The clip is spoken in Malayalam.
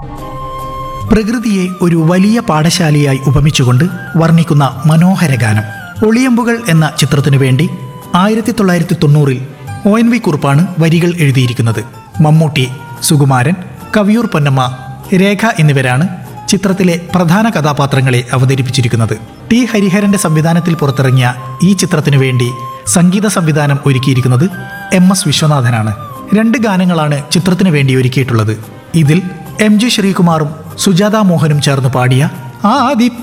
പ്രകൃതിയെ ഒരു വലിയ പാഠശാലയായി ഉപമിച്ചുകൊണ്ട് വർണ്ണിക്കുന്ന മനോഹര ഗാനം ഒളിയമ്പുകൾ എന്ന ചിത്രത്തിനു വേണ്ടി ആയിരത്തി തൊള്ളായിരത്തി തൊണ്ണൂറിൽ ഒ എൻ വി കുറുപ്പാണ് വരികൾ എഴുതിയിരിക്കുന്നത് മമ്മൂട്ടി സുകുമാരൻ കവിയൂർ പൊന്നമ്മ രേഖ എന്നിവരാണ് ചിത്രത്തിലെ പ്രധാന കഥാപാത്രങ്ങളെ അവതരിപ്പിച്ചിരിക്കുന്നത് ടി ഹരിഹരന്റെ സംവിധാനത്തിൽ പുറത്തിറങ്ങിയ ഈ ചിത്രത്തിനു വേണ്ടി സംഗീത സംവിധാനം ഒരുക്കിയിരിക്കുന്നത് എം എസ് വിശ്വനാഥനാണ് രണ്ട് ഗാനങ്ങളാണ് ചിത്രത്തിനു വേണ്ടി ഒരുക്കിയിട്ടുള്ളത് ഇതിൽ എം ജി ശ്രീകുമാറും സുജാത മോഹനും ചേർന്ന് പാടിയ ആദി